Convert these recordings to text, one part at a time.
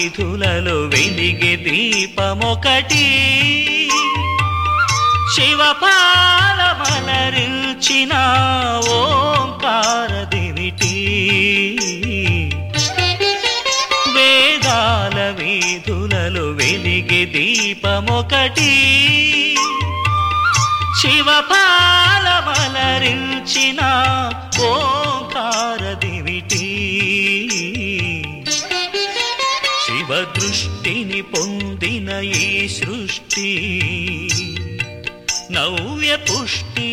వీధులలో వెలిగే దీపమొకటి శివపాలమలరించిన ఓంకార దివిటి వేదాల వీధులలో వెలిగే దీపమొకటి శివపాలమలరించిన ఓంకార దివిటి శివ దృష్టిని పొందిన ఈ సృష్టి నవ్య పుష్టి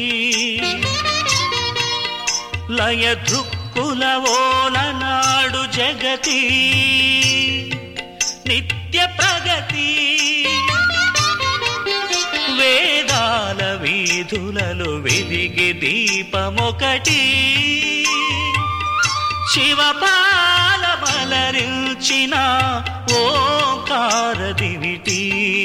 లయ దృక్కుల ఓలనాడు జగతి నిత్య ప్రగతి వేదాల వీధులలో వెలిగే దీపమొకటి శివపాలమలరించిన ఓంకార దివిటి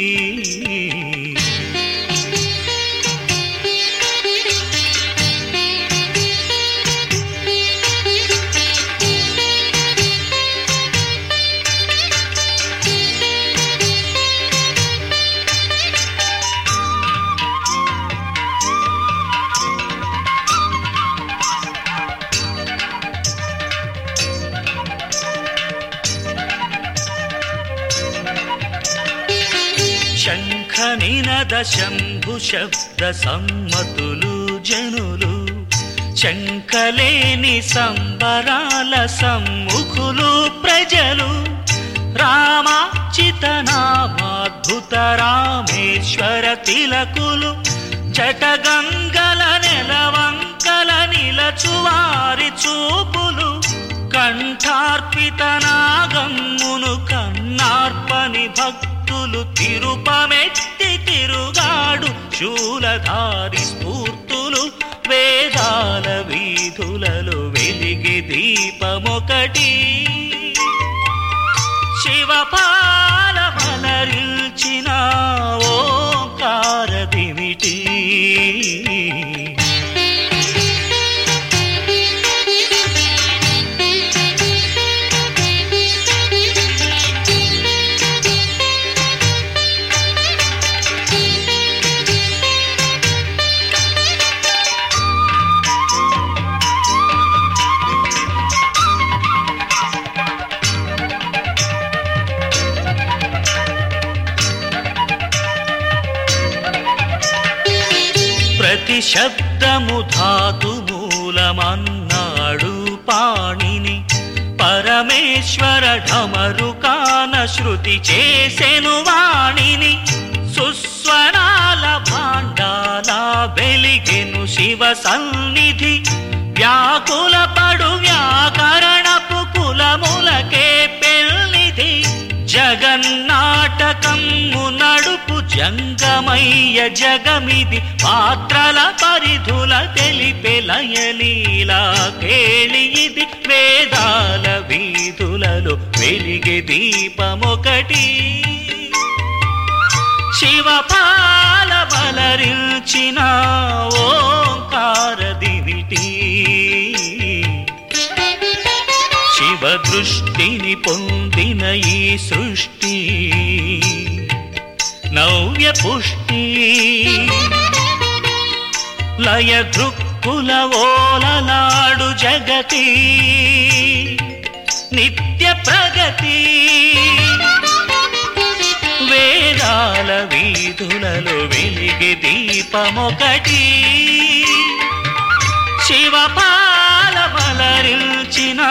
శంఖ నినద శంభు శబ్ద సమ్మతులు జనులు శంఖలేని సంబరాల సమ్ముఖులు ప్రజలు రామాచిత నామాద్భుత రామేశ్వర తిలకులు జటగంగల నెలవంకల నిలచువారి చూపులు కంఠార్పిత నాగమ్మును కన్నార్పని భక్తులు తిరుపమెత్తి తిరుగాడు శూలధారి స్ఫూర్తులు వేదాల వీధులలో వెలిగి దీపమొకటి శివపాలమలరిల్చిన ఓంకార దివిటి ప్రతి శబ్దము ధాతు మూలమన్నాడు పాణిని పరమేశ్వర ఢమరుకాన శృతి చేసెను వాణిని సుస్వరాల భాండాల వెలిగెను శివ సన్నిధి వ్యాకుల పడు వ్యాకరణపు కులములకే పెళ్ళిది జగన్నాటకము నడుపు జంగమయ్య జగమిది పాత్రల పరిధుల తెలిపే లయలీలా కేళి ఇది వేదాల వీధులలో వెలిగే దీపమొకటి శివపాల బలరిల్చిన ఓంకార దివిటి శివ దృష్టిని పొందిన ఈ సృష్టి నవ్య పుష్టి లయ దృక్కుల ఓలలాడు జగతి నిత్య ప్రగతి వేదాల వీధులలో వెలిగి దీపమొకటి శివపాల మలరిల్చిన